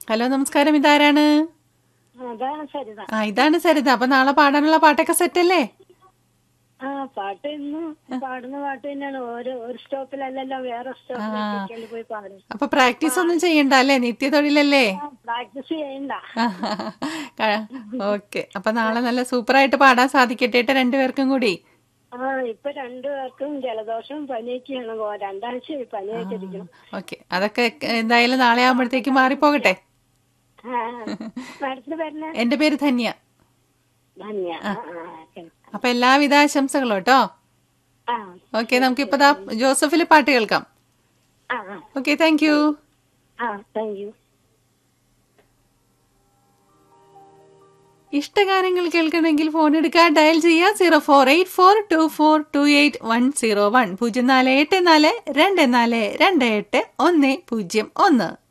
Hello നമസ്കാരം ഇതാരാണ് അതാണ് സരിത ആ ഇതാണ് സരിത അപ്പൊ നാളെ പാടാനുള്ള പാട്ടൊക്കെ സെറ്റ് അല്ലേ ആ പാട്ട് ഇന്ന് പാടുന്ന പാട്ട് തന്നെയാണ് ഓരോ ഒരു സ്റ്റോപ്പിലല്ലല്ലോ വേറെ സ്റ്റോപ്പിലേക്ക് പോയി പാടും അപ്പൊ പ്രാക്ടീസ് ഒന്നും ചെയ്യണ്ട അല്ലേ നിത്യതൊഴിലല്ലേ പ്രാക്ടീസ് ചെയ്യണ്ട ഓക്കെ അപ്പൊ നാളെ നല്ല സൂപ്പറായിട്ട് പാടാൻ സാധിക്കട്ടെ ട്ടോ രണ്ടുപേർക്കും കൂടി ആ ഇപ്പൊ രണ്ടുപേർക്കും ജലദോഷവും പനിയൊക്കെയാണ് ഓ, രണ്ടാഴ്ചയായി പനിയായിട്ടിരിക്കണം ഓക്കെ അതൊക്കെ എന്തായാലും നാളെ ആകുമ്പോഴത്തേക്ക് മാറിപ്പോകട്ടെ ആ മാഡത്തിന് പേരുന്ന എന്റെ പേര് ധന്യ ധന്യ ആ, ആ, ഓക്കേ. അപ്പൊ എല്ലാവിധ ആശംസകളും കേട്ടോ ആ ഓക്കെ നമുക്കിപ്പോ ദാ ജോസഫില് പാട്ട് കേൾക്കാം ആ ആ, ഓക്കെ താങ്ക് യു ആ താങ്ക് യു ഇഷ്ടഗാനങ്ങൾ കേൾക്കണമെങ്കിൽ ഫോൺ എടുക്കുക ഡയൽ ചെയ്യുക zero four eight four two four two eight one zero one പൂജ്യം നാല് എട്ട് നാല് രണ്ട് നാല് രണ്ട് എട്ട് ഒന്ന് പൂജ്യം ഒന്ന്